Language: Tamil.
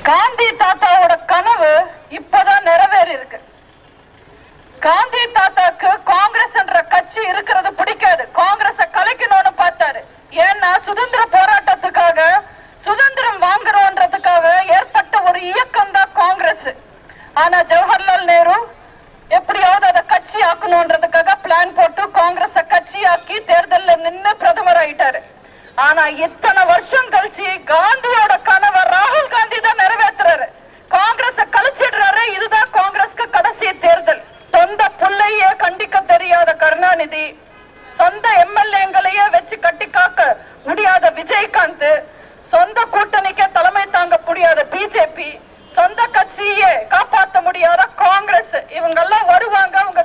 காந்தி தாத்தாவோட கனவு இப்பதான் நிறைவேறி இருக்கு காந்தி தாத்தாக்கு காங்கிரஸ் என்ற கட்சி இருக்கிறது பிடிக்காது காங்கிரஸ கலைக்கணும்னு பார்த்தாரு ஏன்னா சுதந்திர போராட்டத்துக்காக சுதந்திரம் வாங்குறோன்றதுக்காக ஏற்பட்ட ஒரு இயக்கம் தான் காங்கிரஸ் ஆனா ஜவஹர்லால் நேரு எப்படியாவது அதை கட்சி ஆக்கணும்ன்றதுக்காக பிளான் போட்டு காங்கிரஸ கட்சி ஆக்கி தேர்தல்ல நின்னு பிரதமர் ஆயிட்டாரு ஆனா இத்தனை வருஷம் கழிச்சு காந்தியோட கனவை ராகுல் காந்தி தான் நிறைவேற்றுறாரு காங்கிரஸ கழிச்சிடுறாரு இதுதான் காங்கிரஸ்க்கு கடைசி தேர்தல் சொந்த புள்ளையே கண்டிக்க தெரியாத கருணாநிதி சொந்த எம்எல்ஏங்களையே வச்சு கட்டி காக்க முடியாத விஜயகாந்த் சொந்த கூட்டணிக்கே தலைமை தாங்க முடியாத பிஜேபி சொந்த கட்சியே காப்பாத்த முடியாத காங்கிரஸ் இவங்க எல்லாம் வருவாங்க அவங்க